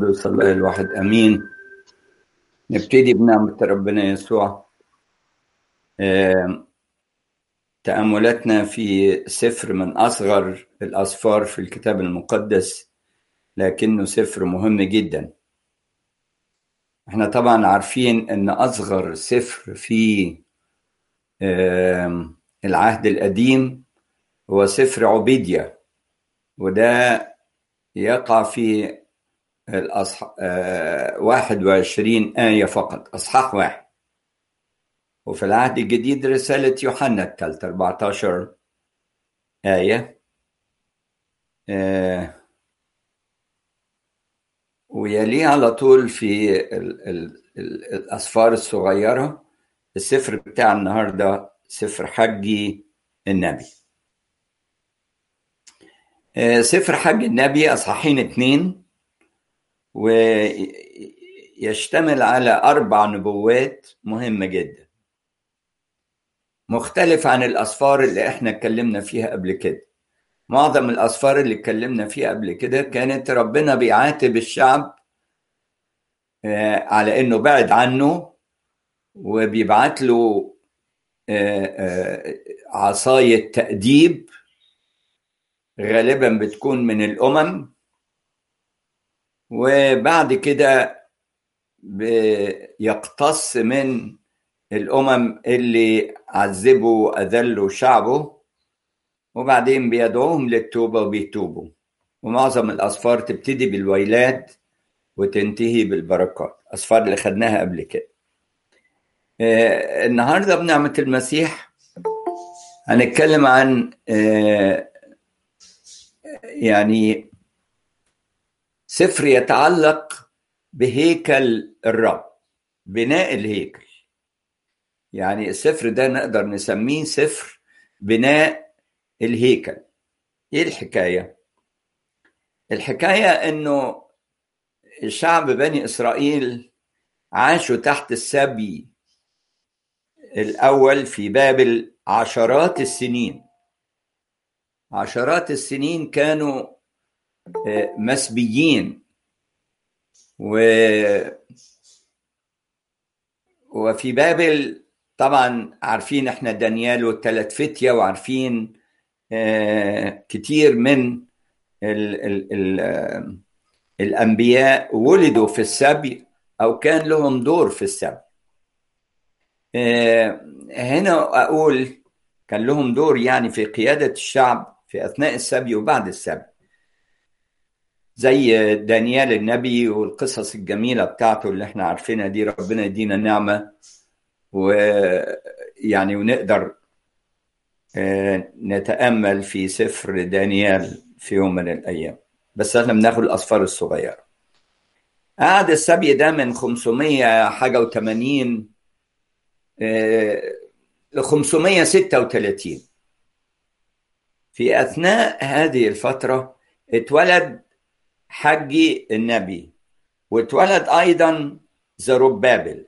القدس الله الواحد امين نبتدي بنعمة ربنا يسوع آم، تأملاتنا في سفر من أصغر الأسفار في الكتاب المقدس لكنه سفر مهم جدا احنا طبعا عارفين ان أصغر سفر في آم، العهد القديم هو سفر عبيديا وده يقع في الأصح... آه، 21 آية فقط أصحاح واحد وفي العهد الجديد رسالة يوحنا الثالثة 14 آية آه، ويليه على طول في ال... ال... ال... الأسفار الصغيرة السفر بتاع النهاردة سفر حجي النبي آه، سفر حج النبي أصحاحين اتنين ويشتمل على أربع نبوات مهمة جدا مختلف عن الأسفار اللي احنا اتكلمنا فيها قبل كده معظم الأسفار اللي اتكلمنا فيها قبل كده كانت ربنا بيعاتب الشعب آه، على إنه بعد عنه وبيبعت له آه، آه، عصاية تأديب غالبا بتكون من الأمم وبعد كده بيقتص من الأمم اللي عذبوا وأذلوا شعبه وبعدين بيدعوهم للتوبة وبيتوبوا ومعظم الأسفار تبتدي بالويلات وتنتهي بالبركات أسفار اللي خدناها قبل كده آه، النهاردة بنعمة المسيح هنتكلم عن آه، يعني سفر يتعلق بهيكل الرب بناء الهيكل يعني السفر ده نقدر نسميه سفر بناء الهيكل ايه الحكايه الحكايه انه الشعب بني اسرائيل عاشوا تحت السبي الاول في بابل عشرات السنين عشرات السنين كانوا آه، مسبيين و وفي بابل طبعا عارفين احنا دانيال والثلاث فتية وعارفين آه، كتير من ال ال ال آه، الأنبياء ولدوا في السبي أو كان لهم دور في السبي آه، هنا أقول كان لهم دور يعني في قيادة الشعب في أثناء السبي وبعد السبي زي دانيال النبي والقصص الجميلة بتاعته اللي احنا عارفينها دي ربنا يدينا نعمة ويعني ونقدر آه، نتأمل في سفر دانيال في يوم من الأيام بس احنا بناخد الأسفار الصغيرة قعد السبي ده من 500 حاجة و80 ل 536 في أثناء هذه الفترة اتولد حجي النبي واتولد أيضا زربابل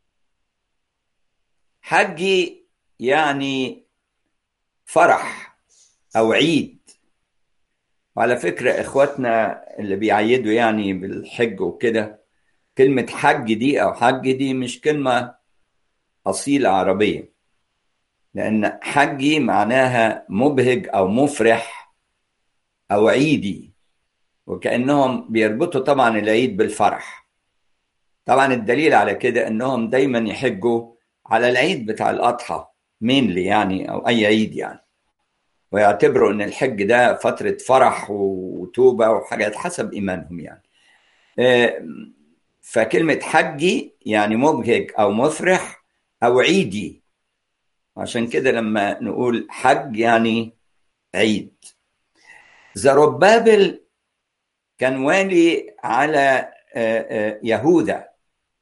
حجي يعني فرح أو عيد وعلى فكرة إخواتنا اللي بيعيدوا يعني بالحج وكده كلمة حج دي أو حج دي مش كلمة أصيلة عربية لأن حجي معناها مبهج أو مفرح أو عيدي وكأنهم بيربطوا طبعا العيد بالفرح طبعا الدليل على كده أنهم دايما يحجوا على العيد بتاع الأضحى مينلي يعني أو أي عيد يعني ويعتبروا أن الحج ده فترة فرح وتوبة وحاجات حسب إيمانهم يعني آه، فكلمة حجي يعني مبهج أو مفرح أو عيدي عشان كده لما نقول حج يعني عيد زربابل كان والي على آه، آه، يهوذا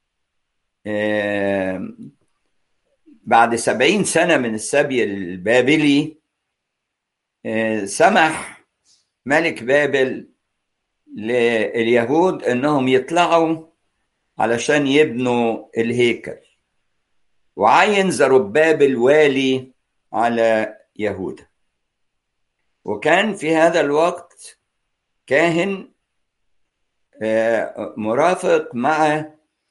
آه، بعد سبعين سنة من السبي البابلي آه، سمح ملك بابل لليهود انهم يطلعوا علشان يبنوا الهيكل وعين زربابل والي على يهوذا وكان في هذا الوقت كاهن مرافق مع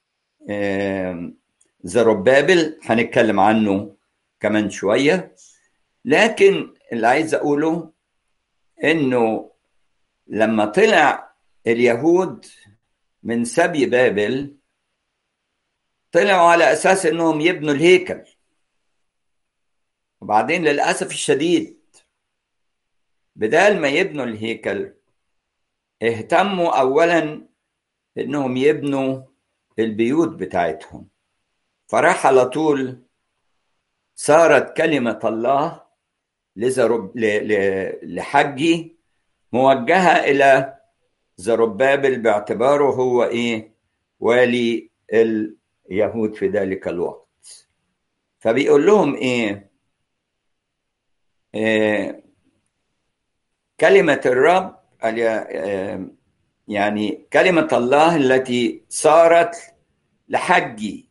زربابل هنتكلم عنه كمان شوية لكن اللي عايز أقوله إنه لما طلع اليهود من سبي بابل طلعوا على أساس إنهم يبنوا الهيكل وبعدين للأسف الشديد بدال ما يبنوا الهيكل اهتموا أولا إنهم يبنوا البيوت بتاعتهم فراح على طول صارت كلمة الله لزرب لحجي موجهة إلى زربابل باعتباره هو إيه والي اليهود في ذلك الوقت فبيقول لهم إيه, إيه كلمة الرب يعني كلمة الله التي صارت لحجي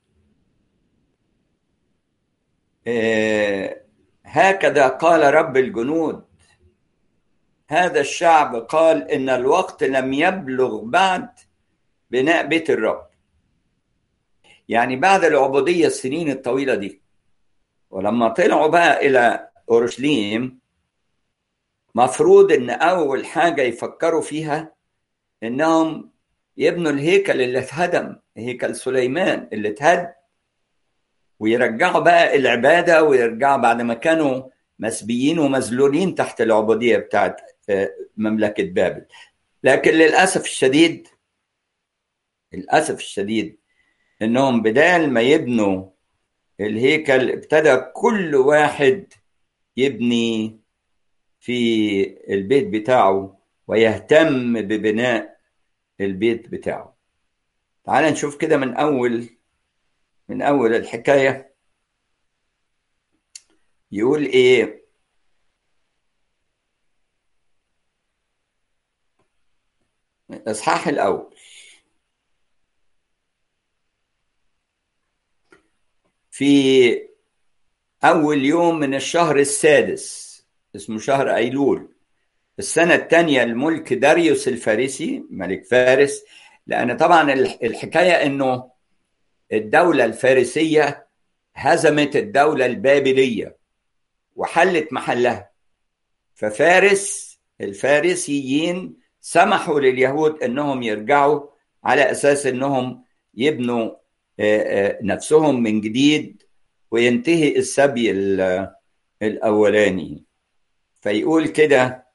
هكذا قال رب الجنود هذا الشعب قال ان الوقت لم يبلغ بعد بناء بيت الرب يعني بعد العبودية السنين الطويلة دي ولما طلعوا بقى إلى أورشليم مفروض إن أول حاجة يفكروا فيها إنهم يبنوا الهيكل اللي اتهدم هيكل سليمان اللي اتهد ويرجعوا بقى العبادة ويرجعوا بعد ما كانوا مسبيين ومذلولين تحت العبودية بتاعت مملكة بابل لكن للأسف الشديد للأسف الشديد إنهم بدال ما يبنوا الهيكل ابتدى كل واحد يبني في البيت بتاعه ويهتم ببناء البيت بتاعه تعال نشوف كده من أول من أول الحكاية يقول إيه الإصحاح الأول في أول يوم من الشهر السادس اسمه شهر أيلول السنة الثانية لملك داريوس الفارسي ملك فارس لأن طبعا الحكاية إنه الدولة الفارسية هزمت الدولة البابلية وحلت محلها ففارس الفارسيين سمحوا لليهود انهم يرجعوا على اساس انهم يبنوا نفسهم من جديد وينتهي السبي الاولاني فيقول كده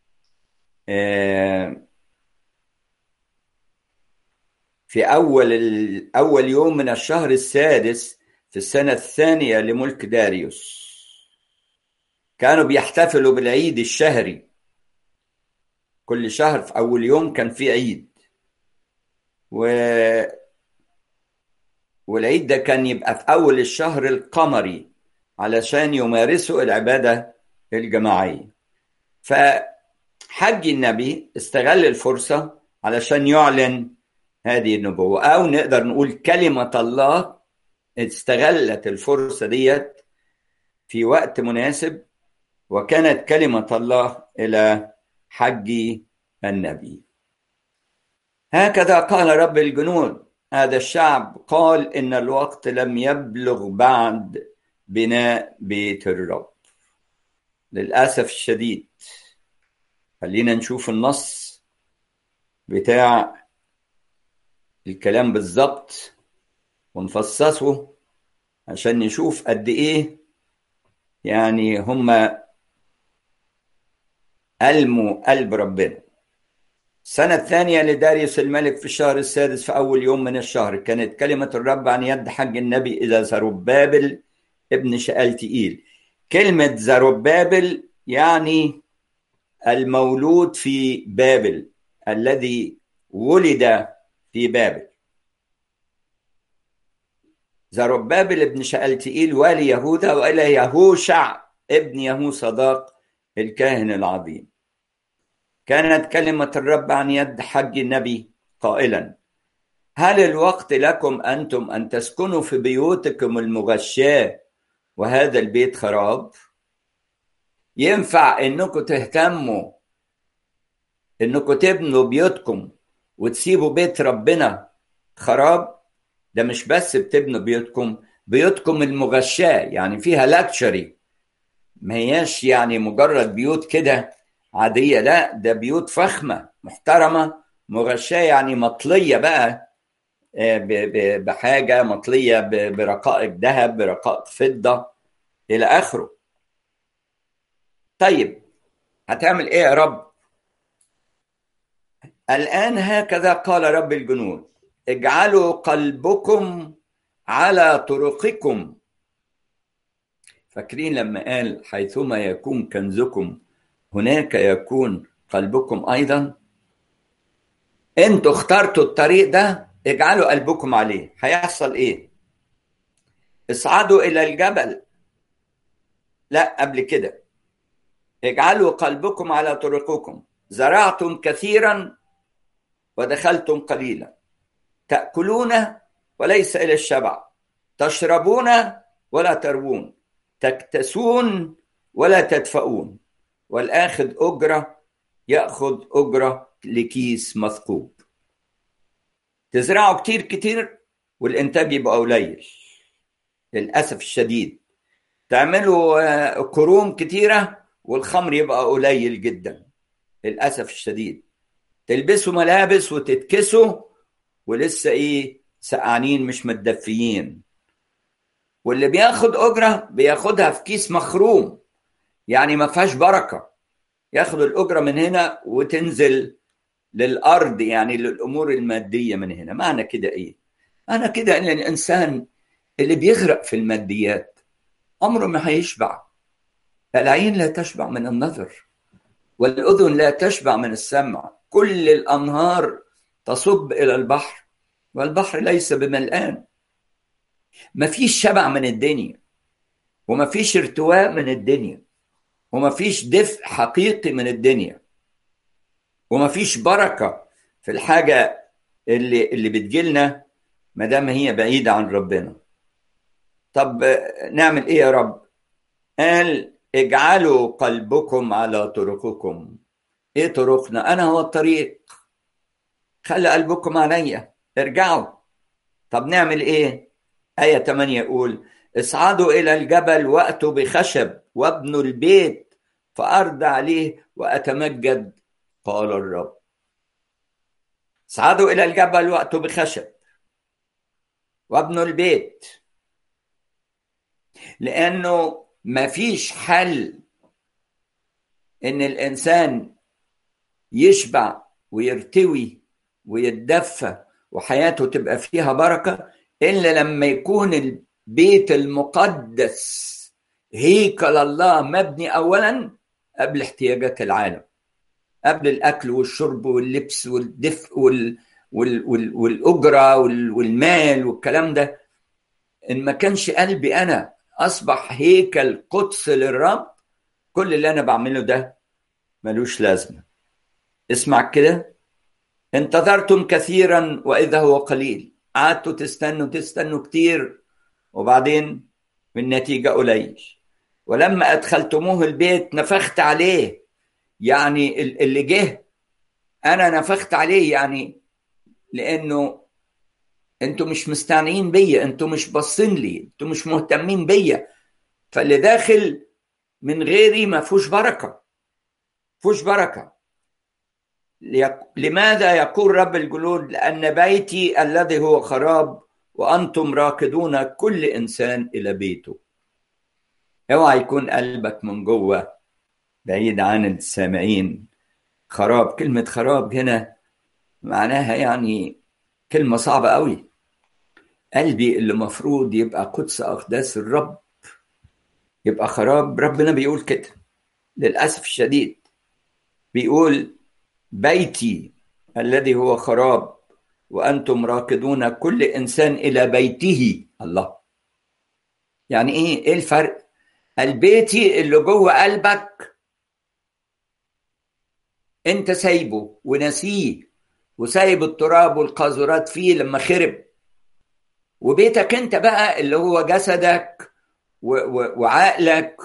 في اول اول يوم من الشهر السادس في السنه الثانيه لملك داريوس كانوا بيحتفلوا بالعيد الشهري كل شهر في اول يوم كان في عيد و والعيد ده كان يبقى في اول الشهر القمري علشان يمارسوا العباده الجماعيه فحج النبي استغل الفرصه علشان يعلن هذه النبوه او نقدر نقول كلمه الله استغلت الفرصه ديت في وقت مناسب وكانت كلمه الله الى حج النبي هكذا قال رب الجنود هذا الشعب قال ان الوقت لم يبلغ بعد بناء بيت الرب للاسف الشديد خلينا نشوف النص بتاع الكلام بالظبط ونفصصه عشان نشوف قد ايه يعني هم ألموا قلب ربنا السنة الثانية لداريوس الملك في الشهر السادس في أول يوم من الشهر كانت كلمة الرب عن يد حج النبي إلى زربابل ابن شألتئيل كلمة زربابل يعني المولود في بابل الذي ولد في بابل زربابل ابن شألتئيل والي يهوذا وإلى يهوشع ابن يهوصداق الكاهن العظيم كانت كلمة الرب عن يد حج النبي قائلا هل الوقت لكم أنتم أن تسكنوا في بيوتكم المغشاة وهذا البيت خراب ينفع انكم تهتموا انكم تبنوا بيوتكم وتسيبوا بيت ربنا خراب ده مش بس بتبنوا بيوتكم بيوتكم المغشاة يعني فيها لاكشري ما هياش يعني مجرد بيوت كده عادية لا ده بيوت فخمة محترمة مغشاة يعني مطلية بقى بحاجة مطلية برقائق ذهب برقائق فضة إلى آخره طيب هتعمل إيه يا رب الآن هكذا قال رب الجنود اجعلوا قلبكم على طرقكم فاكرين لما قال حيثما يكون كنزكم هناك يكون قلبكم ايضا انتوا اخترتوا الطريق ده اجعلوا قلبكم عليه هيحصل ايه اصعدوا الى الجبل لا قبل كده اجعلوا قلبكم على طرقكم زرعتم كثيرا ودخلتم قليلا تاكلون وليس الى الشبع تشربون ولا تروون تكتسون ولا تدفؤون والآخذ أجرة يأخذ أجرة لكيس مثقوب تزرعوا كتير كتير والإنتاج يبقى قليل للأسف الشديد تعملوا كروم كتيرة والخمر يبقى قليل جدا للأسف الشديد تلبسوا ملابس وتتكسوا ولسه إيه سقعانين مش متدفيين واللي بياخد أجرة بياخدها في كيس مخروم يعني ما فيهاش بركة ياخد الأجرة من هنا وتنزل للأرض يعني للأمور المادية من هنا معنى كده إيه؟ معنى كده إن الإنسان اللي بيغرق في الماديات عمره ما هيشبع العين لا تشبع من النظر والأذن لا تشبع من السمع كل الأنهار تصب إلى البحر والبحر ليس بملآن مفيش شبع من الدنيا ومفيش ارتواء من الدنيا ومفيش دفء حقيقي من الدنيا ومفيش بركة في الحاجة اللي اللي بتجيلنا ما دام هي بعيدة عن ربنا طب نعمل ايه يا رب قال اجعلوا قلبكم على طرقكم ايه طرقنا انا هو الطريق خلي قلبكم عليا ارجعوا طب نعمل ايه آية 8 يقول اصعدوا إلى الجبل وأتوا بخشب وابنوا البيت فأرض عليه وأتمجد قال الرب اصعدوا إلى الجبل وأتوا بخشب وابنوا البيت لأنه مفيش حل إن الإنسان يشبع ويرتوي ويتدفى وحياته تبقى فيها بركة إلا لما يكون البيت المقدس هيكل الله مبني أولا قبل احتياجات العالم قبل الأكل والشرب واللبس والدفء وال... وال... وال... والأجرة وال... والمال والكلام ده إن ما كانش قلبي أنا أصبح هيكل قدس للرب كل اللي أنا بعمله ده ملوش لازمة اسمع كده انتظرتم كثيرا وإذا هو قليل قعدتوا تستنوا تستنوا كتير وبعدين النتيجة قليل ولما أدخلتموه البيت نفخت عليه يعني اللي جه أنا نفخت عليه يعني لأنه أنتوا مش مستعنين بيا أنتوا مش باصين لي أنتوا مش مهتمين بيا فاللي داخل من غيري ما فيهوش بركة فيهوش بركة لماذا يقول رب الجنود لأن بيتي الذي هو خراب وأنتم راكدون كل إنسان إلى بيته اوعى يكون قلبك من جوه بعيد عن السامعين خراب كلمة خراب هنا معناها يعني كلمة صعبة قوي قلبي اللي مفروض يبقى قدس أقداس الرب يبقى خراب ربنا بيقول كده للأسف الشديد بيقول بيتي الذي هو خراب وانتم راكدون كل انسان الى بيته الله يعني ايه ايه الفرق البيتي اللي جوه قلبك انت سايبه ونسيه وسايب التراب والقاذورات فيه لما خرب وبيتك انت بقى اللي هو جسدك وعقلك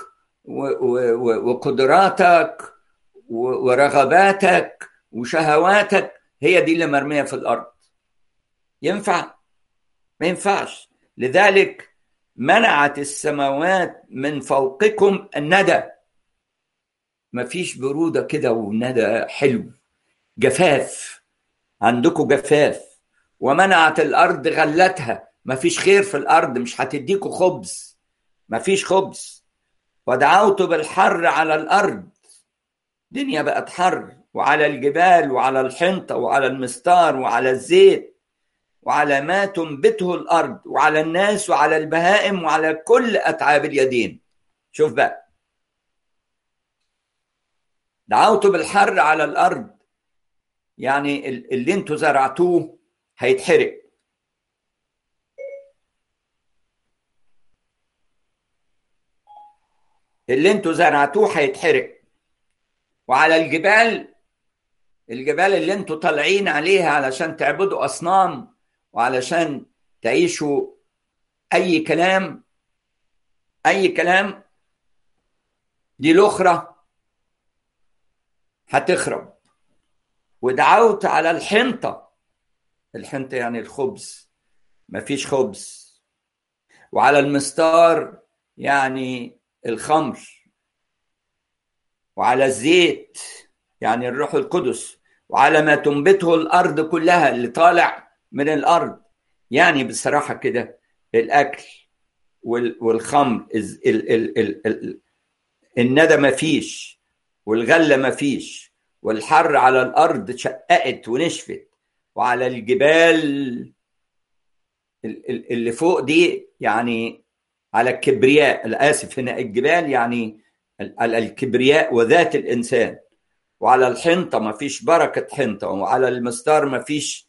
وقدراتك ورغباتك وشهواتك هي دي اللي مرميه في الارض ينفع ما ينفعش لذلك منعت السماوات من فوقكم الندى مفيش برودة كده وندى حلو جفاف عندكم جفاف ومنعت الأرض غلتها مفيش خير في الأرض مش هتديكوا خبز مفيش خبز ودعوت بالحر على الأرض دنيا بقت حر وعلى الجبال وعلى الحنطة وعلى المستار وعلى الزيت وعلى ما تنبته الأرض وعلى الناس وعلى البهائم وعلى كل أتعاب اليدين شوف بقى دعوت بالحر على الأرض يعني اللي انتوا زرعتوه هيتحرق اللي انتوا زرعتوه هيتحرق وعلى الجبال الجبال اللي انتوا طالعين عليها علشان تعبدوا اصنام وعلشان تعيشوا اي كلام اي كلام دي الاخرى هتخرب ودعوت على الحنطه الحنطه يعني الخبز مفيش خبز وعلى المستار يعني الخمر وعلى الزيت يعني الروح القدس وعلى ما تنبته الارض كلها اللي طالع من الارض يعني بصراحه كده الاكل والخمر ال ال ال ال الندى ما فيش والغله ما فيش والحر على الارض شققت ونشفت وعلى الجبال اللي فوق دي يعني على الكبرياء اسف هنا الجبال يعني على الكبرياء وذات الانسان وعلى الحنطه ما فيش بركه حنطه وعلى المستار ما فيش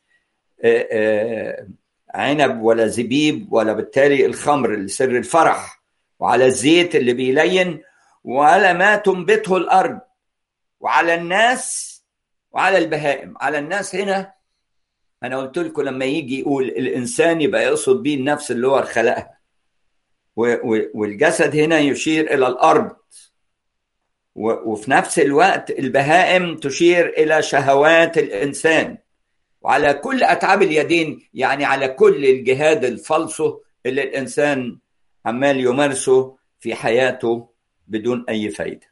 عنب ولا زبيب ولا بالتالي الخمر اللي سر الفرح وعلى الزيت اللي بيلين وعلى ما تنبته الارض وعلى الناس وعلى البهائم على الناس هنا انا قلت لكم لما يجي يقول الانسان يبقى يقصد بيه النفس اللي هو خلقها والجسد هنا يشير الى الارض وفي نفس الوقت البهائم تشير الى شهوات الانسان وعلى كل اتعاب اليدين يعني على كل الجهاد الفلسه اللي الانسان عمال يمارسه في حياته بدون اي فايده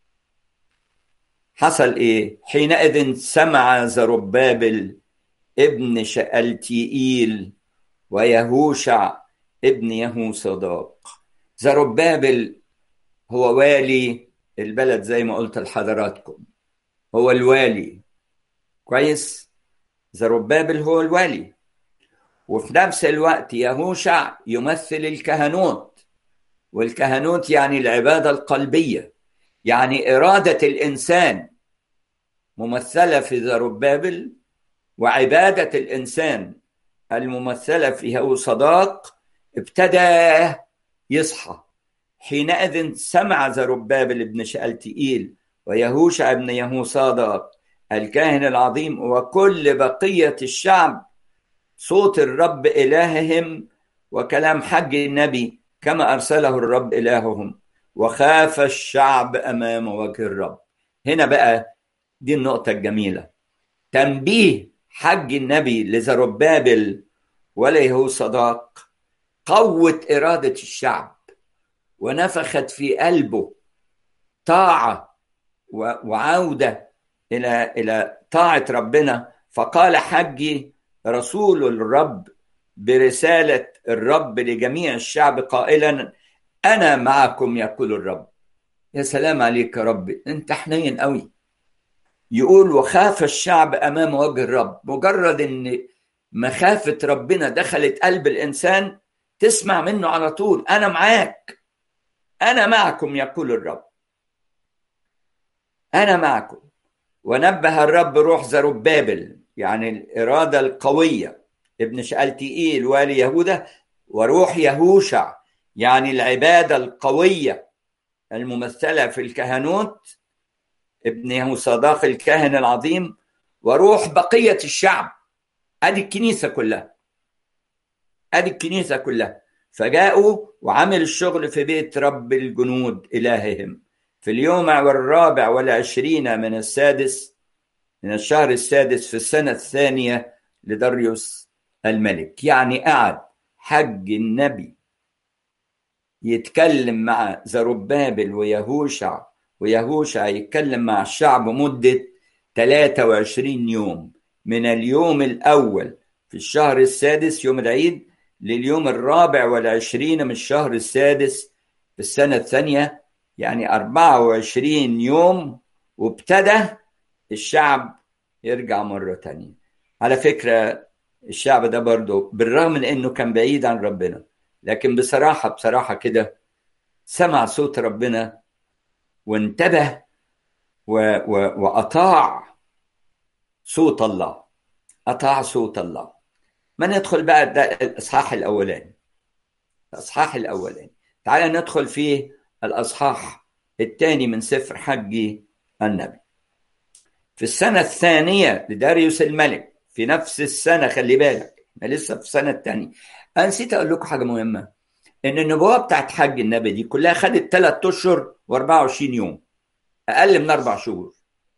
حصل ايه حينئذ سمع زربابل ابن شألتيئيل ويهوشع ابن يهوصداق زربابل هو والي البلد زي ما قلت لحضراتكم هو الوالي كويس زربابل هو الوالي وفي نفس الوقت يهوشع يمثل الكهنوت والكهنوت يعني العبادة القلبية يعني إرادة الإنسان ممثلة في زربابل وعبادة الإنسان الممثلة في هو صداق ابتدى يصحى حينئذ سمع زربابل بن شألتئيل ويهوشع بن يهوصادق الكاهن العظيم وكل بقية الشعب صوت الرب إلههم وكلام حج النبي كما أرسله الرب إلههم وخاف الشعب أمام وجه الرب هنا بقى دي النقطة الجميلة تنبيه حج النبي لزربابل وله صداق قوت إرادة الشعب ونفخت في قلبه طاعة وعودة إلى إلى طاعة ربنا فقال حجي رسول الرب برسالة الرب لجميع الشعب قائلا أنا معكم يقول الرب يا سلام عليك يا رب أنت حنين قوي يقول وخاف الشعب أمام وجه الرب مجرد أن مخافة ربنا دخلت قلب الإنسان تسمع منه على طول أنا معاك أنا معكم يقول الرب أنا معكم ونبه الرب روح زربابل يعني الإرادة القوية ابن شألتئيل والي يهوذا وروح يهوشع يعني العبادة القوية الممثلة في الكهنوت ابن يهوصداق الكاهن العظيم وروح بقية الشعب ادي الكنيسة كلها ادي الكنيسة كلها فجاءوا وعملوا الشغل في بيت رب الجنود إلههم في اليوم والرابع والعشرين من السادس من الشهر السادس في السنة الثانية لداريوس الملك يعني قعد حج النبي يتكلم مع زربابل ويهوشع ويهوشع يتكلم مع الشعب مدة 23 يوم من اليوم الأول في الشهر السادس يوم العيد لليوم الرابع والعشرين من الشهر السادس في السنة الثانية يعني 24 يوم وابتدى الشعب يرجع مرة تانية على فكرة الشعب ده برضه بالرغم من انه كان بعيد عن ربنا لكن بصراحة بصراحة كده سمع صوت ربنا وانتبه و و وأطاع صوت الله أطاع صوت الله ما ندخل بقى ده الإصحاح الأولاني الإصحاح الأولاني تعال ندخل في الأصحاح الثاني من سفر حج النبي في السنة الثانية لداريوس الملك في نفس السنة خلي بالك احنا لسه في السنة الثانية أنا نسيت أقول لكم حاجة مهمة إن النبوة بتاعت حج النبي دي كلها خدت ثلاث أشهر و24 يوم أقل من أربع شهور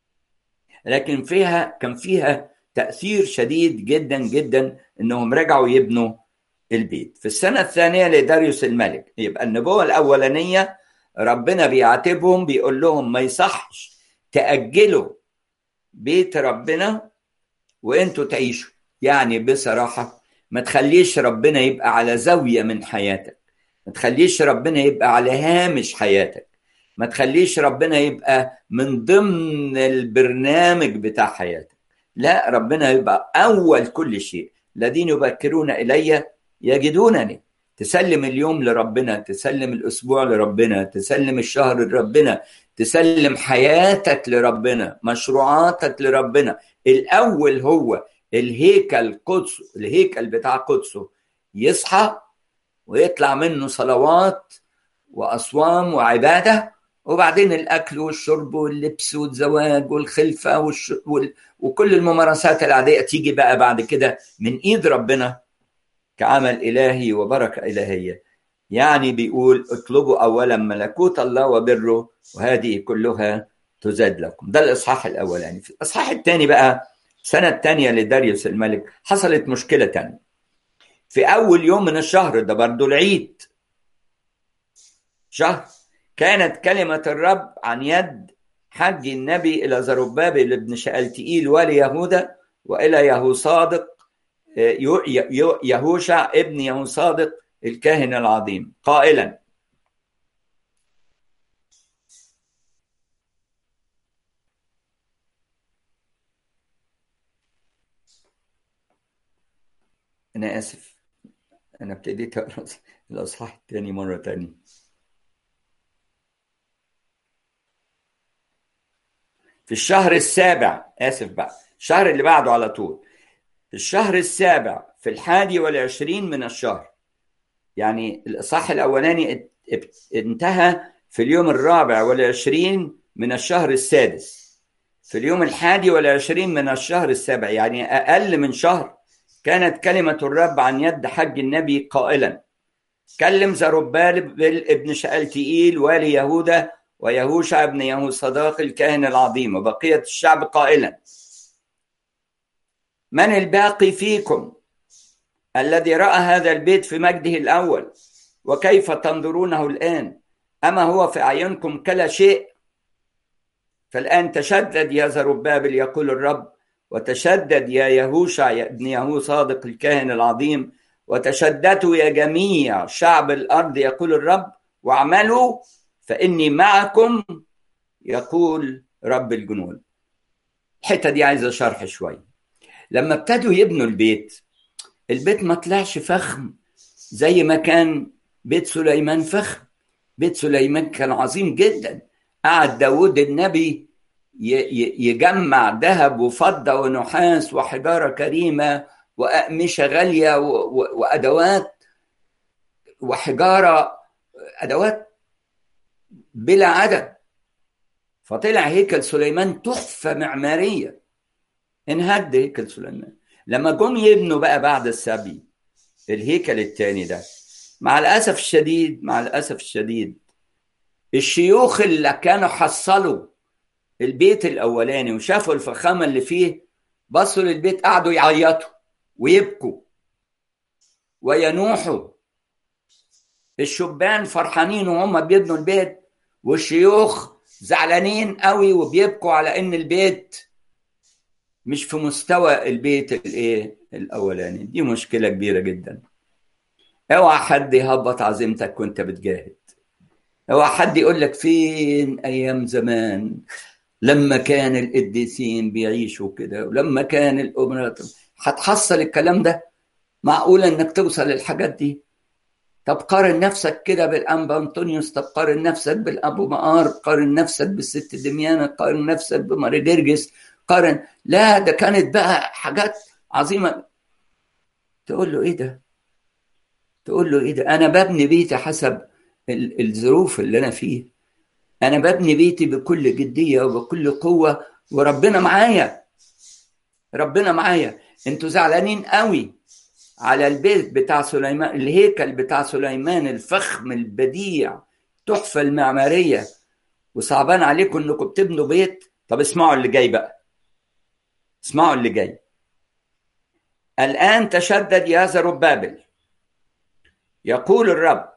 لكن فيها كان فيها تأثير شديد جدا جدا إنهم رجعوا يبنوا البيت في السنة الثانية لداريوس الملك يبقى النبوة الأولانية ربنا بيعاتبهم بيقول لهم ما يصحش تأجلوا بيت ربنا وانتوا تعيشوا يعني بصراحة ما تخليش ربنا يبقى على زاوية من حياتك ما تخليش ربنا يبقى على هامش حياتك ما تخليش ربنا يبقى من ضمن البرنامج بتاع حياتك لا ربنا يبقى أول كل شيء الذين يبكرون إلي يجدونني تسلم اليوم لربنا تسلم الأسبوع لربنا تسلم الشهر لربنا تسلم حياتك لربنا مشروعاتك لربنا الأول هو الهيكل قدسه الهيكل بتاع قدسه يصحى ويطلع منه صلوات وأصوام وعبادة وبعدين الأكل والشرب واللبس والزواج والخلفة والش... وال... وكل الممارسات العادية تيجي بقى بعد كده من إيد ربنا كعمل إلهي وبركة إلهية يعني بيقول اطلبوا أولا ملكوت الله وبره وهذه كلها تزاد لكم ده الإصحاح الأولاني يعني في الإصحاح الثاني بقى السنة الثانية لداريوس الملك حصلت مشكلة تانية في أول يوم من الشهر ده برضو العيد شهر كانت كلمة الرب عن يد حج النبي إلى زربابل ابن شألتئيل والي يهوذا وإلى يهو صادق يهوشع ابن يهو صادق الكاهن العظيم قائلا أنا آسف أنا ابتديت أقرأ الأصحاح الثاني مرة تانية في الشهر السابع آسف بقى الشهر اللي بعده على طول في الشهر السابع في الحادي والعشرين من الشهر يعني الإصحاح الأولاني انتهى في اليوم الرابع والعشرين من الشهر السادس في اليوم الحادي والعشرين من الشهر السابع يعني أقل من شهر كانت كلمة الرب عن يد حج النبي قائلا كلم زربال ابن شألتئيل والي يهوذا ويهوشع ابن يهو صداق الكاهن العظيم وبقية الشعب قائلا من الباقي فيكم الذي رأى هذا البيت في مجده الأول وكيف تنظرونه الآن أما هو في أعينكم كلا شيء فالآن تشدد يا زربابل يقول الرب وتشدد يا يهوشع يا ابن يهو صادق الكاهن العظيم وتشددوا يا جميع شعب الأرض يقول الرب واعملوا فإني معكم يقول رب الجنود الحتة دي عايزة شرح شوية لما ابتدوا يبنوا البيت البيت ما طلعش فخم زي ما كان بيت سليمان فخم بيت سليمان كان عظيم جدا قعد داود النبي يجمع ذهب وفضة ونحاس وحجارة كريمة وأقمشة غالية وأدوات وحجارة أدوات بلا عدد فطلع هيكل سليمان تحفة معمارية انهد هيكل سليمان لما جم يبنوا بقى بعد السبي الهيكل الثاني ده مع الأسف الشديد مع الأسف الشديد الشيوخ اللي كانوا حصلوا البيت الاولاني وشافوا الفخامه اللي فيه بصوا للبيت قعدوا يعيطوا ويبكوا وينوحوا الشبان فرحانين وهم بيبنوا البيت والشيوخ زعلانين قوي وبيبكوا على ان البيت مش في مستوى البيت الايه الاولاني دي مشكله كبيره جدا اوعى حد يهبط عزيمتك وانت بتجاهد اوعى حد يقول لك فين ايام زمان لما كان القديسين بيعيشوا كده ولما كان الامراء هتحصل الكلام ده معقول انك توصل للحاجات دي طب قارن نفسك كده بالانبا انطونيوس طب قارن نفسك بالابو مقار قارن نفسك بالست دميانه قارن نفسك بماري جرجس قارن لا ده كانت بقى حاجات عظيمه تقول له ايه ده تقول له ايه ده انا ببني بيتي حسب الظروف اللي انا فيه انا ببني بيتي بكل جديه وبكل قوه وربنا معايا ربنا معايا انتوا زعلانين قوي على البيت بتاع سليمان الهيكل بتاع سليمان الفخم البديع تحفه المعماريه وصعبان عليكم انكم بتبنوا بيت طب اسمعوا اللي جاي بقى اسمعوا اللي جاي الان تشدد يا زربابل يقول الرب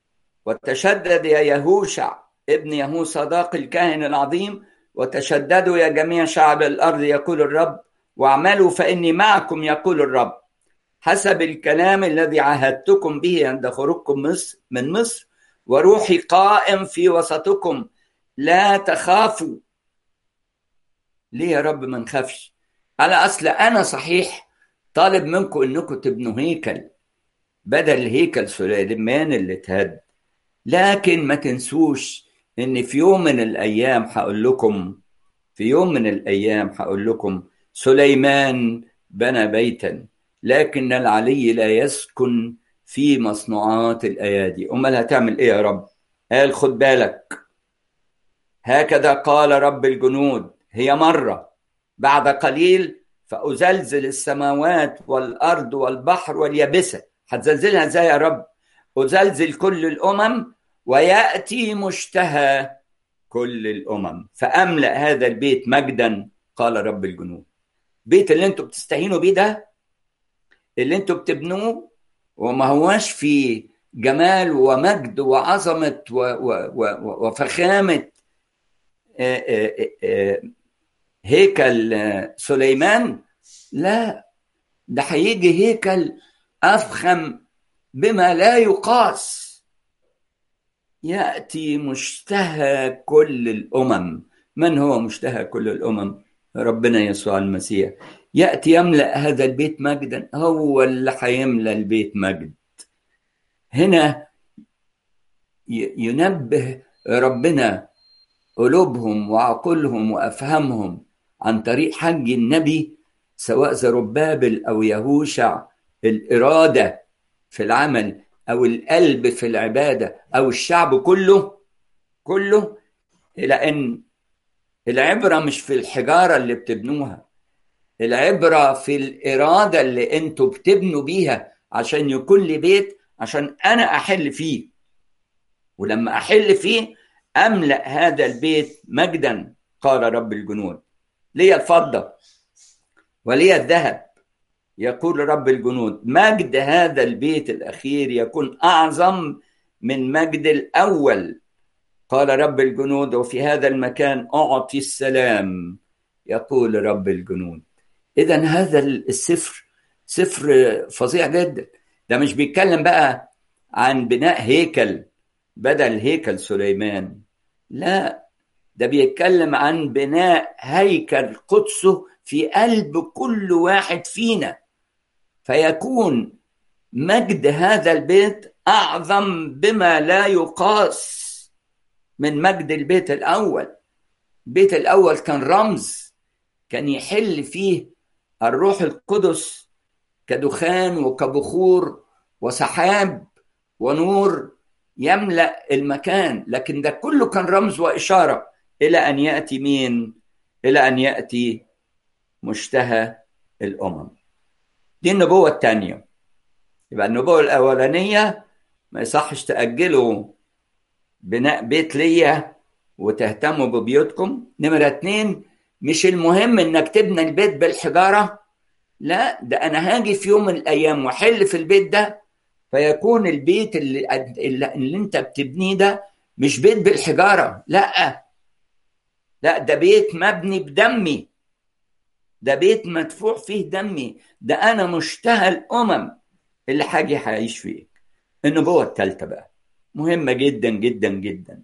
وتشدد يا يهوشع ابن يهو صداق الكاهن العظيم وتشددوا يا جميع شعب الارض يقول الرب واعملوا فاني معكم يقول الرب حسب الكلام الذي عاهدتكم به عند خروجكم مصر من مصر وروحي قائم في وسطكم لا تخافوا ليه يا رب ما نخافش على اصل انا صحيح طالب منكم انكم تبنوا هيكل بدل هيكل سليمان اللي اتهد لكن ما تنسوش ان في يوم من الايام هقول لكم في يوم من الايام هقول لكم سليمان بنى بيتا لكن العلي لا يسكن في مصنوعات الايادي امال هتعمل ايه يا رب قال خد بالك هكذا قال رب الجنود هي مره بعد قليل فازلزل السماوات والارض والبحر واليابسه هتزلزلها ازاي يا رب ازلزل كل الامم وياتي مشتهى كل الامم فاملا هذا البيت مجدا قال رب الجنود بيت اللي انتوا بتستهينوا بيه ده اللي انتوا بتبنوه وما هواش في جمال ومجد وعظمه و و و وفخامه هيكل سليمان لا ده هيجي هيكل افخم بما لا يقاس ياتي مشتهى كل الامم من هو مشتهى كل الامم ربنا يسوع المسيح ياتي يملا هذا البيت مجدا هو اللي هيملا البيت مجد هنا ينبه ربنا قلوبهم وعقولهم وافهامهم عن طريق حج النبي سواء زربابل او يهوشع الاراده في العمل او القلب في العباده او الشعب كله كله الى ان العبره مش في الحجاره اللي بتبنوها العبره في الاراده اللي انتوا بتبنوا بيها عشان يكون لي بيت عشان انا احل فيه ولما احل فيه املا هذا البيت مجدا قال رب الجنود لي الفضه ولي الذهب يقول رب الجنود مجد هذا البيت الاخير يكون اعظم من مجد الاول قال رب الجنود وفي هذا المكان اعطي السلام يقول رب الجنود اذا هذا السفر سفر فظيع جدا ده مش بيتكلم بقى عن بناء هيكل بدل هيكل سليمان لا ده بيتكلم عن بناء هيكل قدسه في قلب كل واحد فينا فيكون مجد هذا البيت اعظم بما لا يقاس من مجد البيت الاول البيت الاول كان رمز كان يحل فيه الروح القدس كدخان وكبخور وسحاب ونور يملا المكان لكن ده كله كان رمز واشاره الى ان ياتي مين الى ان ياتي مشتهى الامم دي النبوه الثانيه يبقى النبوه الاولانيه ما يصحش تاجلوا بناء بيت ليا وتهتموا ببيوتكم نمرة اتنين مش المهم انك تبني البيت بالحجارة لا ده انا هاجي في يوم من الايام واحل في البيت ده فيكون البيت اللي, اللي انت بتبنيه ده مش بيت بالحجارة لا لا ده بيت مبني بدمي ده بيت مدفوع فيه دمي ده انا مشتهى الامم اللي حاجة هعيش فيه النبوة الثالثة بقى مهمة جدا جدا جدا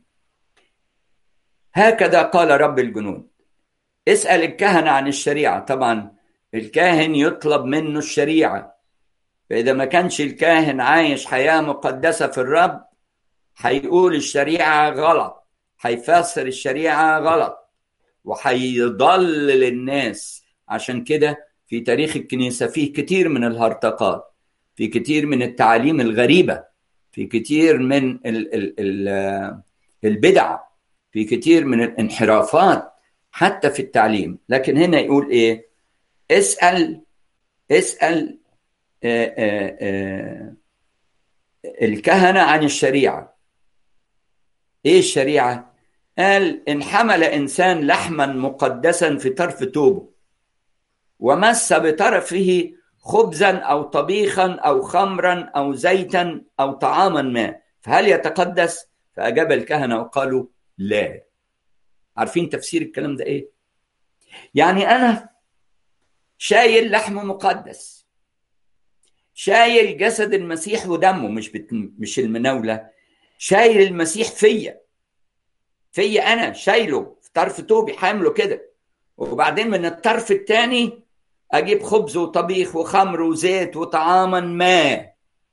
هكذا قال رب الجنود اسأل الكهنة عن الشريعة طبعا الكاهن يطلب منه الشريعة فإذا ما كانش الكاهن عايش حياة مقدسة في الرب هيقول الشريعة غلط هيفسر الشريعة غلط وهيضلل الناس عشان كده في تاريخ الكنيسة فيه كتير من الهرطقات في كتير من التعاليم الغريبة في كتير من ال ال ال البدع في كتير من الانحرافات حتى في التعليم لكن هنا يقول ايه اسأل اسأل آآ آآ الكهنة عن الشريعة ايه الشريعة قال ان حمل انسان لحما مقدسا في طرف توبه ومس بطرفه خبزا او طبيخا او خمرا او زيتا او طعاما ما فهل يتقدس فاجاب الكهنه وقالوا لا عارفين تفسير الكلام ده ايه يعني انا شايل لحم مقدس شايل جسد المسيح ودمه مش بت... مش المناوله شايل المسيح فيا فيا انا شايله في طرف توبي حامله كده وبعدين من الطرف الثاني اجيب خبز وطبيخ وخمر وزيت وطعاما ما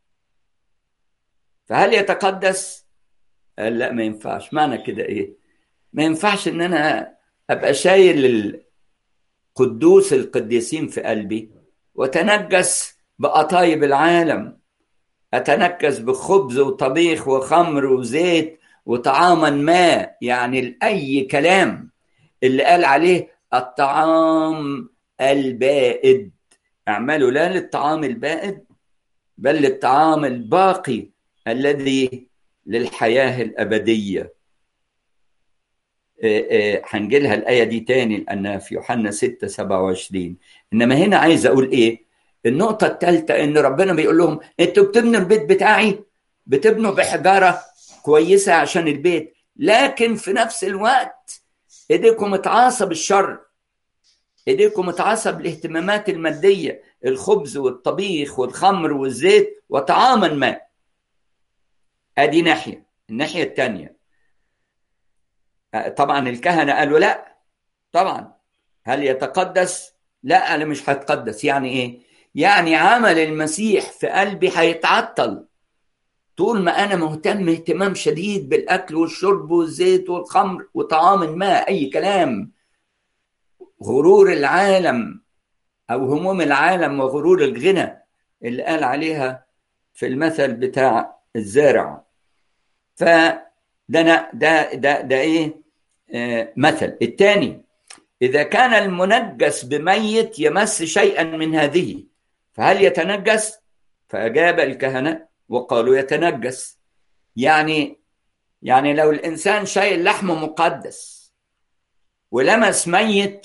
فهل يتقدس قال لا ما ينفعش معنى كده ايه ما ينفعش ان انا ابقى شايل القدوس القديسين في قلبي وتنجس بقطايب العالم اتنكس بخبز وطبيخ وخمر وزيت وطعاما ما يعني لاي كلام اللي قال عليه الطعام البائد اعملوا لا للطعام البائد بل للطعام الباقي الذي للحياة الأبدية هنجي لها الآية دي تاني لأنها في يوحنا 6 27 إنما هنا عايز أقول إيه النقطة الثالثة إن ربنا بيقول لهم أنتوا بتبنوا البيت بتاعي بتبنوا بحجارة كويسة عشان البيت لكن في نفس الوقت إيديكم متعاصة بالشر ايديكم متعصب بالاهتمامات الماديه الخبز والطبيخ والخمر والزيت وطعاما ما ادي ناحيه الناحيه الثانيه طبعا الكهنه قالوا لا طبعا هل يتقدس لا انا مش هتقدس يعني ايه يعني عمل المسيح في قلبي هيتعطل طول ما انا مهتم اهتمام شديد بالاكل والشرب والزيت والخمر وطعام ما اي كلام غرور العالم او هموم العالم وغرور الغنى اللي قال عليها في المثل بتاع الزارع فده ده ده ده, ده ايه آه مثل الثاني اذا كان المنجس بميت يمس شيئا من هذه فهل يتنجس فاجاب الكهنه وقالوا يتنجس يعني يعني لو الانسان شايل لحم مقدس ولمس ميت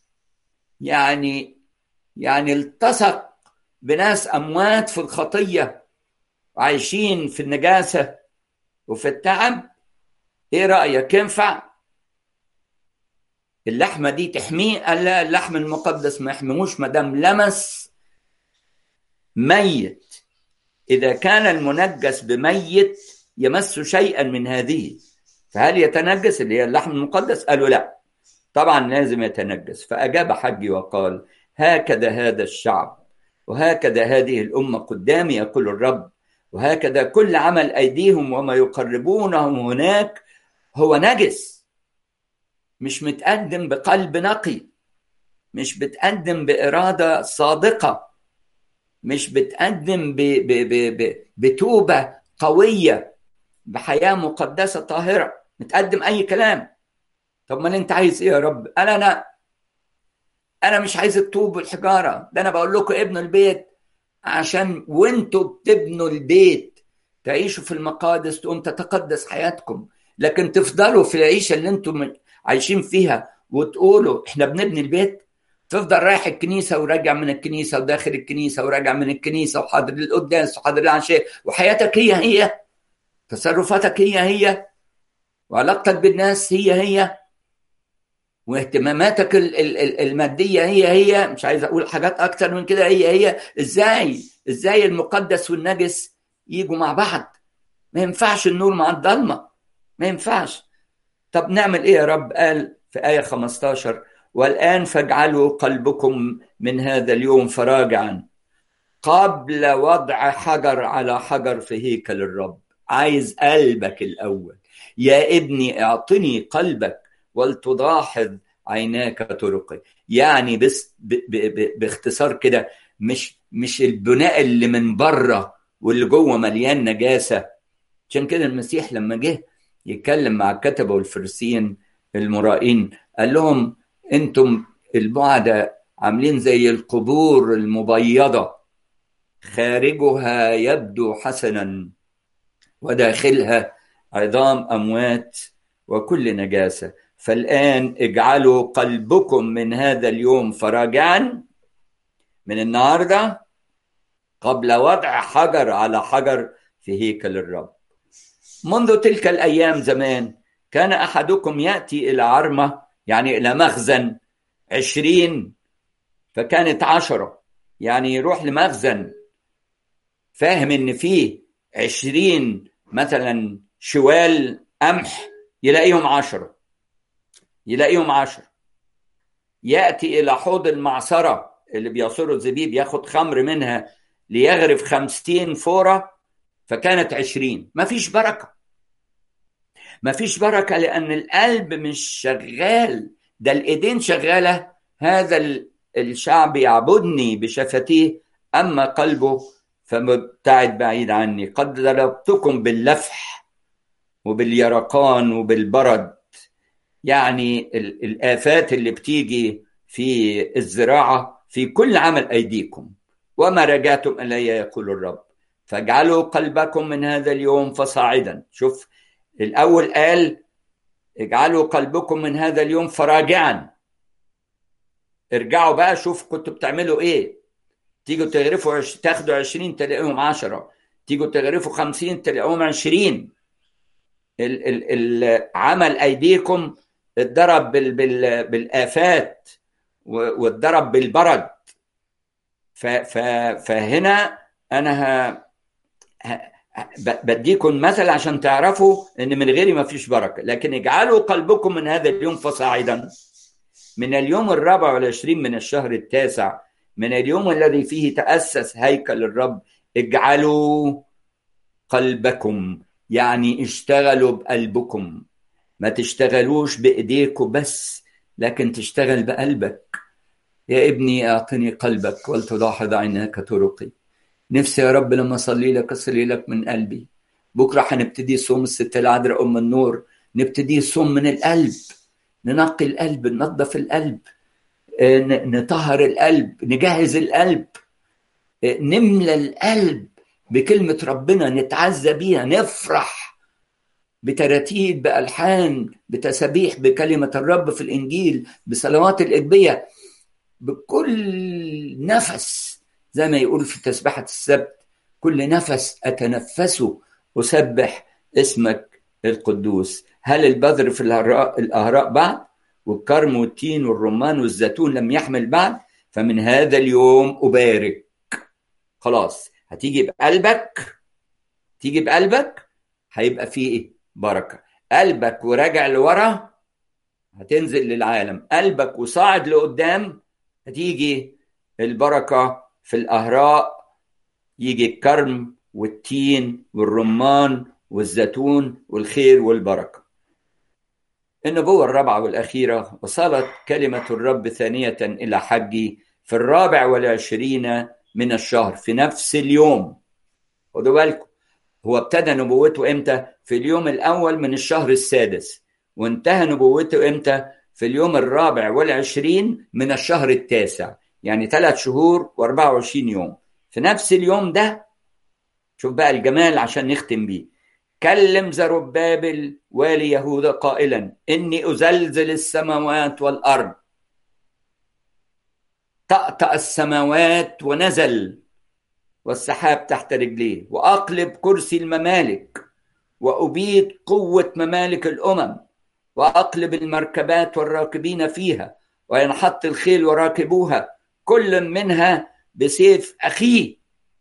يعني يعني التصق بناس اموات في الخطيه عايشين في النجاسه وفي التعب ايه رايك ينفع اللحمه دي تحميه قال لا اللحم المقدس ما يحميهوش ما دام لمس ميت اذا كان المنجس بميت يمس شيئا من هذه فهل يتنجس اللي هي اللحم المقدس قالوا لا طبعا لازم يتنجس فأجاب حجي وقال هكذا هذا الشعب وهكذا هذه الأمة قدامي يقول الرب وهكذا كل عمل أيديهم وما يقربونه هناك هو نجس مش متقدم بقلب نقي مش بتقدم بإرادة صادقة مش بتقدم ب ب ب ب بتوبة قوية بحياة مقدسة طاهرة متقدم أي كلام طب ما انت عايز ايه يا رب انا انا انا مش عايز الطوب والحجاره ده انا بقول لكم ابنوا البيت عشان وانتوا بتبنوا البيت تعيشوا في المقادس تقوم تتقدس حياتكم لكن تفضلوا في العيشه اللي انتم عايشين فيها وتقولوا احنا بنبني البيت تفضل رايح الكنيسه وراجع من الكنيسه وداخل الكنيسه وراجع من الكنيسه وحاضر القداس وحاضر العشاء وحياتك هي هي تصرفاتك هي هي وعلاقتك بالناس هي هي واهتماماتك الماديه هي هي مش عايز اقول حاجات اكتر من كده هي هي ازاي ازاي المقدس والنجس يجوا مع بعض ما ينفعش النور مع الضلمه ما ينفعش طب نعمل ايه يا رب قال في ايه 15 والان فاجعلوا قلبكم من هذا اليوم فراجعا قبل وضع حجر على حجر في هيكل الرب عايز قلبك الاول يا ابني اعطني قلبك ولتضاحظ عيناك طرقي يعني بس ب ب ب باختصار كده مش مش البناء اللي من بره واللي جوه مليان نجاسه عشان كده المسيح لما جه يتكلم مع الكتبه والفريسيين المرائين قال لهم انتم البعدة عاملين زي القبور المبيضة خارجها يبدو حسنا وداخلها عظام أموات وكل نجاسة فالآن اجعلوا قلبكم من هذا اليوم فراجعا من النهاردة قبل وضع حجر على حجر في هيكل الرب منذ تلك الأيام زمان كان أحدكم يأتي إلى عرمة يعني إلى مخزن عشرين فكانت عشرة يعني يروح لمخزن فاهم إن فيه عشرين مثلا شوال قمح يلاقيهم عشرة يلاقيهم عشرة يأتي إلى حوض المعصرة اللي بيعصروا الزبيب ياخد خمر منها ليغرف خمسين فورة فكانت عشرين ما فيش بركة ما فيش بركة لأن القلب مش شغال ده الإيدين شغالة هذا الشعب يعبدني بشفتيه أما قلبه فمبتعد بعيد عني قد ضربتكم باللفح وباليرقان وبالبرد يعني الآفات اللي بتيجي في الزراعة في كل عمل أيديكم وما رجعتم إلي يقول الرب فاجعلوا قلبكم من هذا اليوم فصاعدا شوف الأول قال اجعلوا قلبكم من هذا اليوم فراجعا ارجعوا بقى شوف كنتوا بتعملوا ايه تيجوا تغرفوا عش... تاخدوا عشرين تلاقيهم عشرة تيجوا تغرفوا خمسين تلاقيهم عشرين ال... ال... ال... عمل أيديكم اتضرب بال... بال... بالآفات واتضرب بالبرد ف... ف... فهنا أنا ه... بديكم مثل عشان تعرفوا ان من غيري ما فيش بركه لكن اجعلوا قلبكم من هذا اليوم فصاعدا من اليوم الرابع والعشرين من الشهر التاسع من اليوم الذي فيه تأسس هيكل الرب اجعلوا قلبكم يعني اشتغلوا بقلبكم ما تشتغلوش بايديكم بس لكن تشتغل بقلبك يا ابني اعطني قلبك ولتلاحظ عيناك طرقي نفسي يا رب لما اصلي لك اصلي لك من قلبي بكره هنبتدي صوم الست العذراء ام النور نبتدي صوم من القلب ننقي القلب ننظف القلب نطهر القلب نجهز القلب نملى القلب بكلمة ربنا نتعزى بيها نفرح بتراتيل بألحان بتسابيح بكلمة الرب في الإنجيل بصلوات الإجبية بكل نفس زي ما يقول في تسبحة السبت كل نفس أتنفسه أسبح اسمك القدوس هل البذر في الأهراء بعد والكرم والتين والرمان والزيتون لم يحمل بعد فمن هذا اليوم أبارك خلاص هتيجي بقلبك تيجي بقلبك هيبقى فيه بركة قلبك وراجع لورا هتنزل للعالم قلبك وصاعد لقدام هتيجي البركة في الأهراء يجي الكرم والتين والرمان والزيتون والخير والبركة النبوة الرابعة والأخيرة وصلت كلمة الرب ثانية إلى حجي في الرابع والعشرين من الشهر في نفس اليوم خدوا بالكم هو ابتدى نبوته امتى؟ في اليوم الأول من الشهر السادس وانتهى نبوته امتى؟ في اليوم الرابع والعشرين من الشهر التاسع يعني ثلاث شهور و24 يوم في نفس اليوم ده شوف بقى الجمال عشان نختم بيه كلم زربابل والي يهوذا قائلا إني أزلزل السماوات والأرض طأطأ السماوات ونزل والسحاب تحت رجليه وأقلب كرسي الممالك وأبيد قوة ممالك الأمم وأقلب المركبات والراكبين فيها وينحط الخيل وراكبوها كل منها بسيف أخيه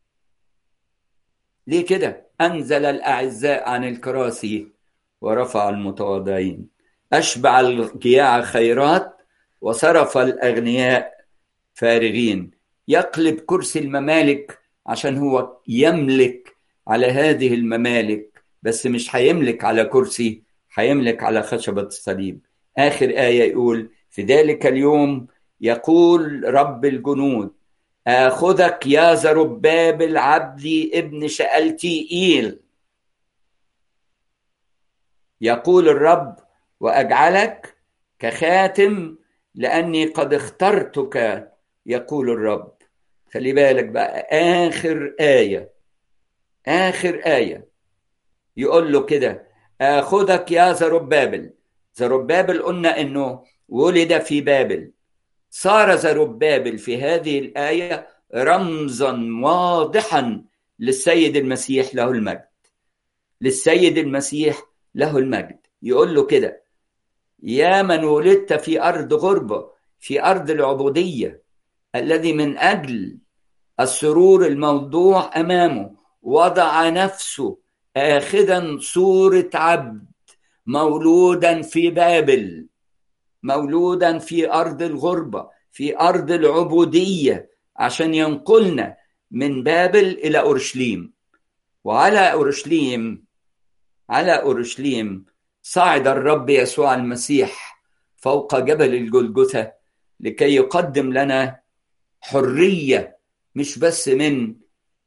ليه كده أنزل الأعزاء عن الكراسي ورفع المتواضعين أشبع الجياع خيرات وصرف الأغنياء فارغين يقلب كرسي الممالك عشان هو يملك على هذه الممالك بس مش هيملك على كرسي هيملك على خشبة الصليب آخر آية يقول في ذلك اليوم يقول رب الجنود آخذك يا زربابل عبدي ابن شألتي إيل يقول الرب وأجعلك كخاتم لأني قد اخترتك يقول الرب خلي بالك بقى آخر آية آخر آية يقول له كده آخذك يا زربابل زربابل قلنا إنه ولد في بابل صار زربابل في هذه الآية رمزا واضحا للسيد المسيح له المجد للسيد المسيح له المجد يقول له كده يا من ولدت في أرض غربة في أرض العبودية الذي من أجل السرور الموضوع أمامه وضع نفسه آخذا صورة عبد مولودا في بابل مولودا في ارض الغربه في ارض العبوديه عشان ينقلنا من بابل الى اورشليم وعلى اورشليم على اورشليم صعد الرب يسوع المسيح فوق جبل الجلجثه لكي يقدم لنا حريه مش بس من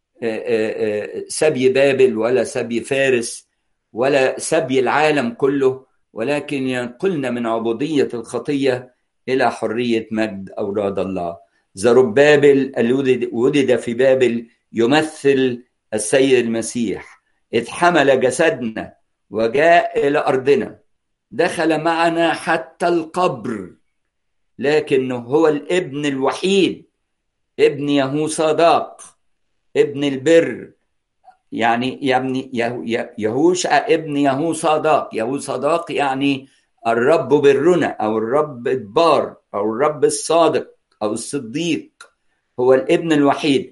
سبي بابل ولا سبي فارس ولا سبي العالم كله ولكن ينقلنا من عبودية الخطية إلى حرية مجد أوراد الله زربابل الذي ولد في بابل يمثل السيد المسيح إذ حمل جسدنا وجاء إلى أرضنا دخل معنا حتى القبر لكنه هو الابن الوحيد ابن يهوصداق ابن البر يعني يعني يهوشع ابن يهوصداق يهوصداق يعني الرب برنا او الرب البار او الرب الصادق او الصديق هو الابن الوحيد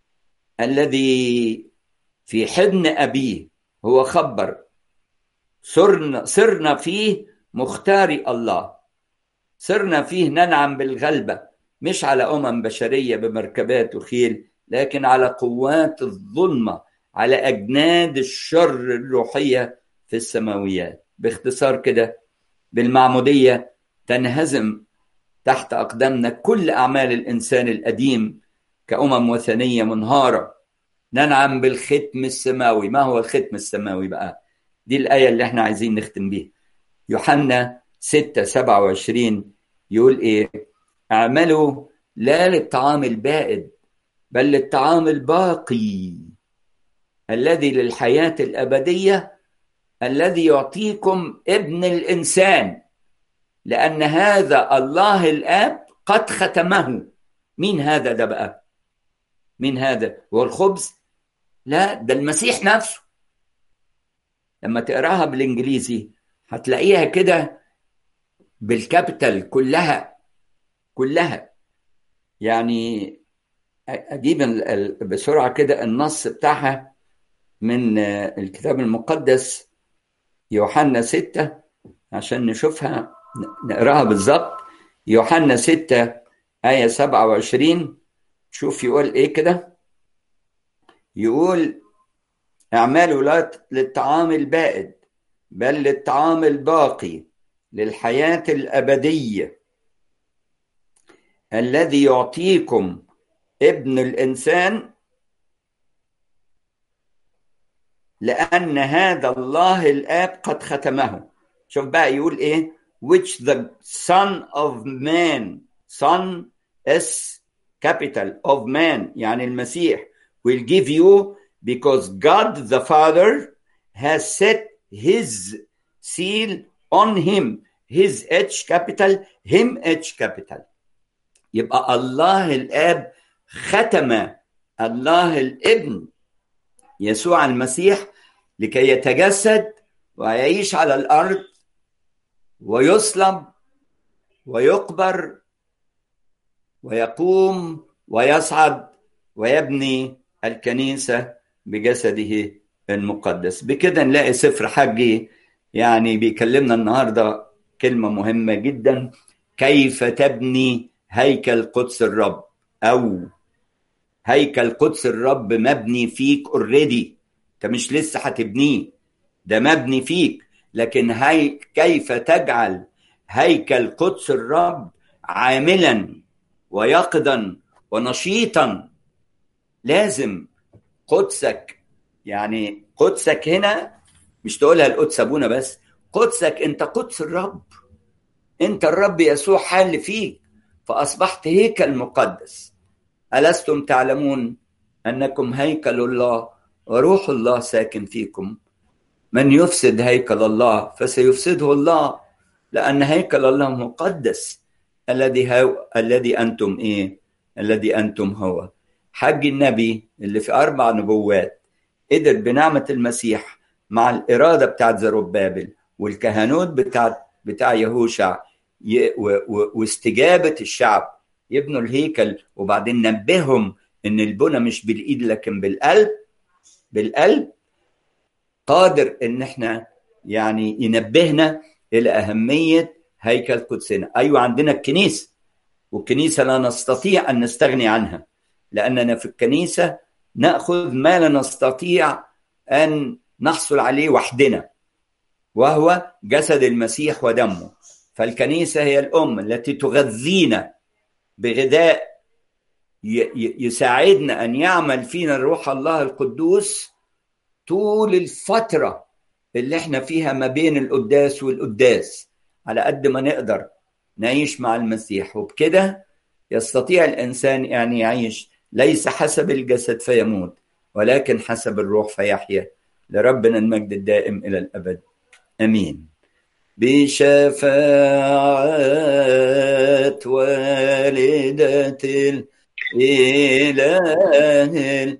الذي في حضن ابيه هو خبر صرنا صرنا فيه مختاري الله صرنا فيه ننعم بالغلبه مش على امم بشريه بمركبات وخيل لكن على قوات الظلمه على أجناد الشر الروحية في السماويات باختصار كده بالمعمودية تنهزم تحت أقدامنا كل أعمال الإنسان القديم كأمم وثنية منهارة ننعم بالختم السماوي ما هو الختم السماوي بقى دي الآية اللي احنا عايزين نختم بيها يوحنا 6 27 يقول ايه اعملوا لا للطعام البائد بل للطعام الباقي الذي للحياة الأبدية الذي يعطيكم ابن الإنسان لأن هذا الله الآب قد ختمه مين هذا ده بقى مين هذا هو الخبز لا ده المسيح نفسه لما تقراها بالانجليزي هتلاقيها كده بالكابيتال كلها كلها يعني اجيب بسرعه كده النص بتاعها من الكتاب المقدس يوحنا ستة عشان نشوفها نقراها بالظبط يوحنا ستة آية سبعة وعشرين شوف يقول إيه كده يقول اعملوا لا للطعام البائد بل للطعام الباقي للحياة الأبدية الذي يعطيكم ابن الإنسان لأن هذا الله الآب قد ختمه شوف بقى يقول إيه which the son of man son s capital of man يعني المسيح will give you because God the Father has set his seal on him his H capital him H capital يبقى الله الآب ختم الله الابن يسوع المسيح لكي يتجسد ويعيش على الأرض ويصلب ويقبر ويقوم ويصعد ويبني الكنيسة بجسده المقدس بكده نلاقي سفر حجي يعني بيكلمنا النهاردة كلمة مهمة جدا كيف تبني هيكل قدس الرب أو هيكل قدس الرب مبني فيك اوريدي انت مش لسه هتبنيه ده مبني فيك لكن هي كيف تجعل هيكل قدس الرب عاملا ويقظا ونشيطا لازم قدسك يعني قدسك هنا مش تقولها القدس ابونا بس قدسك انت قدس الرب انت الرب يسوع حال فيك فاصبحت هيكل مقدس الستم تعلمون انكم هيكل الله وروح الله ساكن فيكم من يفسد هيكل الله فسيفسده الله لان هيكل الله مقدس الذي هو الذي انتم ايه الذي انتم هو حج النبي اللي في اربع نبوات قدر بنعمه المسيح مع الاراده بتاعت زربابل والكهنوت بتاع بتاع يهوشع واستجابه الشعب يبنوا الهيكل وبعدين نبههم ان البنى مش بالايد لكن بالقلب بالقلب قادر ان احنا يعني ينبهنا الى اهميه هيكل قدسنا ايوه عندنا الكنيسه والكنيسه لا نستطيع ان نستغني عنها لاننا في الكنيسه ناخذ ما لا نستطيع ان نحصل عليه وحدنا وهو جسد المسيح ودمه فالكنيسه هي الام التي تغذينا بغذاء يساعدنا ان يعمل فينا الروح الله القدوس طول الفتره اللي احنا فيها ما بين القداس والقداس على قد ما نقدر نعيش مع المسيح وبكده يستطيع الانسان ان يعيش ليس حسب الجسد فيموت ولكن حسب الروح فيحيا لربنا المجد الدائم الى الابد امين بشفاعة والدة الإله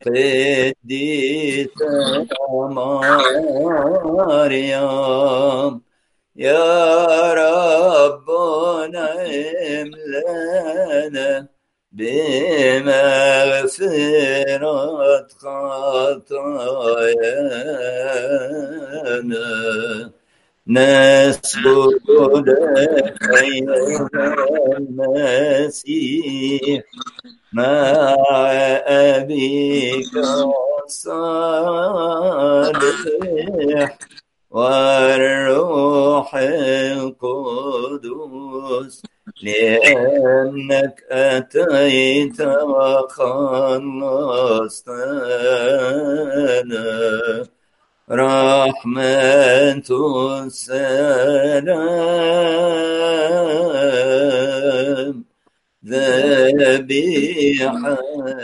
القديسة مريم يا رب نعم لنا بمغفرة خطايانا نسجد لك أيها المسيح مع أبيك الصالح والروح القدس لأنك أتيت وخلصتنا رحمة السلام ذبيحة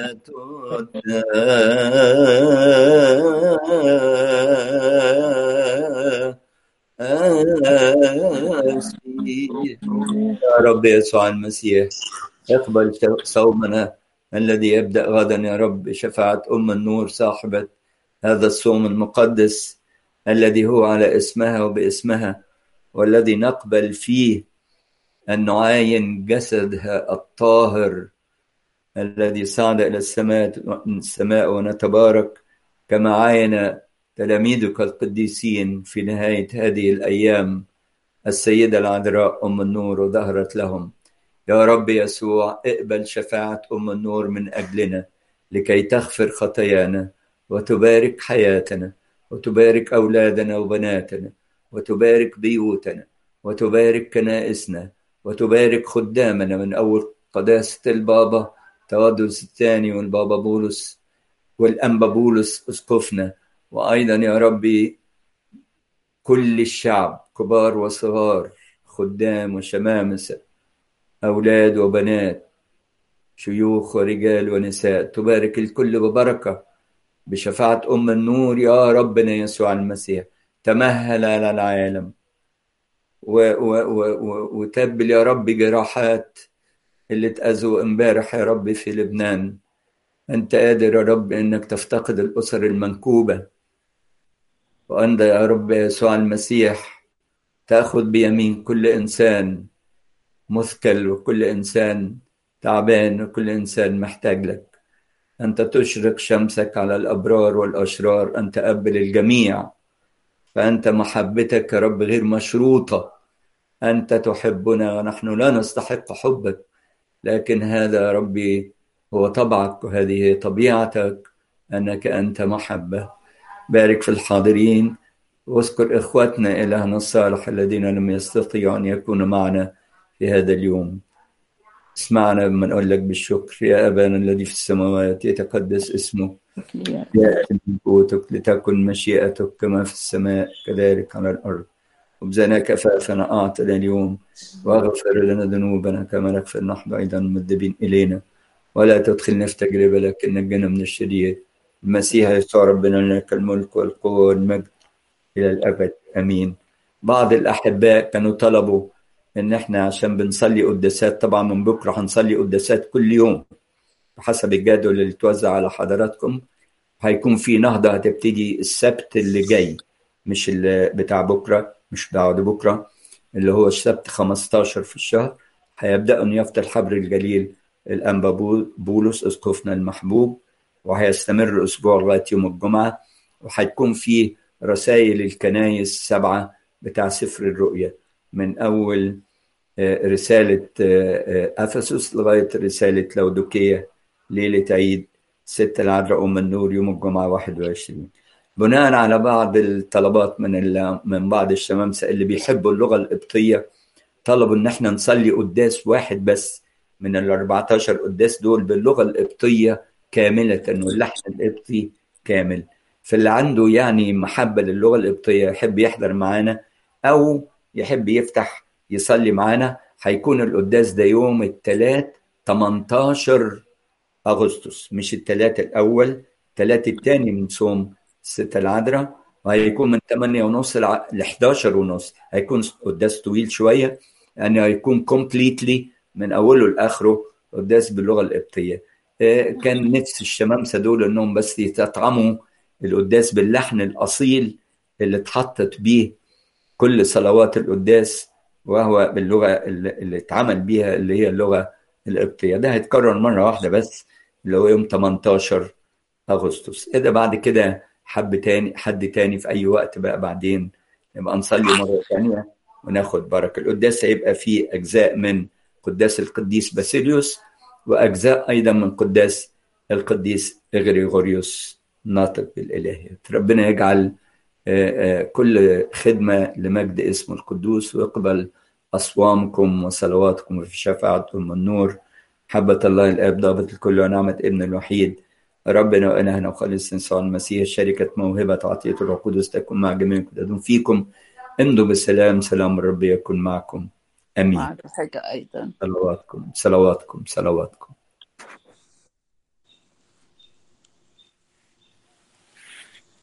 يا رب يسوع المسيح اقبل صومنا الذي يبدأ غدا يا رب بشفاعة أم النور صاحبة هذا الصوم المقدس الذي هو على اسمها وباسمها والذي نقبل فيه أن نعاين جسدها الطاهر الذي صعد إلى السماء السماء ونتبارك كما عاين تلاميذك القديسين في نهاية هذه الأيام السيدة العذراء أم النور وظهرت لهم يا رب يسوع اقبل شفاعة أم النور من أجلنا لكي تغفر خطايانا وتبارك حياتنا وتبارك أولادنا وبناتنا وتبارك بيوتنا وتبارك كنائسنا وتبارك خدامنا من أول قداسة البابا تودس الثاني والبابا بولس والأنبا بولس أسقفنا وأيضا يا ربي كل الشعب كبار وصغار خدام وشمامسة أولاد وبنات شيوخ ورجال ونساء تبارك الكل ببركة بشفاعة أم النور يا ربنا يسوع المسيح تمهل على العالم وتبل يا رب جراحات اللي اتأذوا امبارح يا رب في لبنان أنت قادر يا رب إنك تفتقد الأسر المنكوبة وأنت يا رب يسوع المسيح تأخذ بيمين كل إنسان مثكل وكل إنسان تعبان وكل إنسان محتاج لك أنت تشرق شمسك على الأبرار والأشرار أنت أب للجميع فأنت محبتك يا رب غير مشروطة أنت تحبنا ونحن لا نستحق حبك لكن هذا يا ربي هو طبعك وهذه طبيعتك أنك أنت محبة بارك في الحاضرين واذكر إخوتنا إلهنا الصالح الذين لم يستطيعوا أن يكونوا معنا في هذا اليوم اسمعنا لما نقول لك بالشكر يا أبانا الذي في السماوات يتقدس اسمك يأتي ملكوتك لتكن مشيئتك كما في السماء كذلك على الأرض خبزنا كفافنا أعطنا اليوم واغفر لنا ذنوبنا كما نغفر نحن أيضا المذنبين إلينا ولا تدخلنا في تجربة لكن نجنا من الشرير المسيح يسوع ربنا لك الملك والقوة والمجد إلى الأبد أمين بعض الأحباء كانوا طلبوا إن إحنا عشان بنصلي قداسات طبعا من بكرة هنصلي قداسات كل يوم بحسب الجدول اللي توزع على حضراتكم هيكون في نهضة هتبتدي السبت اللي جاي مش اللي بتاع بكرة مش بعد بكرة اللي هو السبت 15 في الشهر هيبدأوا نيافة الحبر الجليل الأنبا بولس أسقفنا المحبوب وهيستمر الأسبوع لغاية يوم الجمعة وهيكون في رسائل الكنايس سبعة بتاع سفر الرؤيا من أول رسالة أفسس لغاية رسالة لودوكية ليلة عيد ست العذراء أم النور يوم الجمعة 21 بناء على بعض الطلبات من من بعض الشمامسة اللي بيحبوا اللغة القبطية طلبوا إن احنا نصلي قداس واحد بس من ال 14 قداس دول باللغة القبطية كاملة واللحن القبطي كامل فاللي عنده يعني محبة للغة القبطية يحب يحضر معانا أو يحب يفتح يصلي معانا هيكون القداس ده يوم الثلاث 18 أغسطس مش الثلاث الأول الثلاث الثاني من صوم الستة العذراء وهيكون من 8 ونص ل 11 ونص هيكون قداس طويل شوية يعني هيكون كومبليتلي من أوله لآخره قداس باللغة القبطية كان نفس الشمامسة دول إنهم بس يتطعموا القداس باللحن الأصيل اللي اتحطت بيه كل صلوات القداس وهو باللغة اللي اتعمل بيها اللي هي اللغة القبطية ده هيتكرر مرة واحدة بس اللي هو يوم 18 أغسطس إذا بعد كده حب تاني حد تاني في أي وقت بقى بعدين نبقى نصلي مرة ثانية وناخد بركة القداس هيبقى فيه أجزاء من قداس القديس باسيليوس وأجزاء أيضا من قداس القديس إغريغوريوس ناطق بالإلهية ربنا يجعل كل خدمة لمجد اسمه القدوس ويقبل أصوامكم وصلواتكم في شفاعة أم النور حبة الله الآب ضابط الكل ونعمة ابن الوحيد ربنا وإلهنا وخالص يسوع المسيح شركة موهبة عطية الروح القدس تكون مع جميع القدام فيكم امضوا بالسلام سلام الرب يكون معكم امين مع حاجة أيضا صلواتكم صلواتكم صلواتكم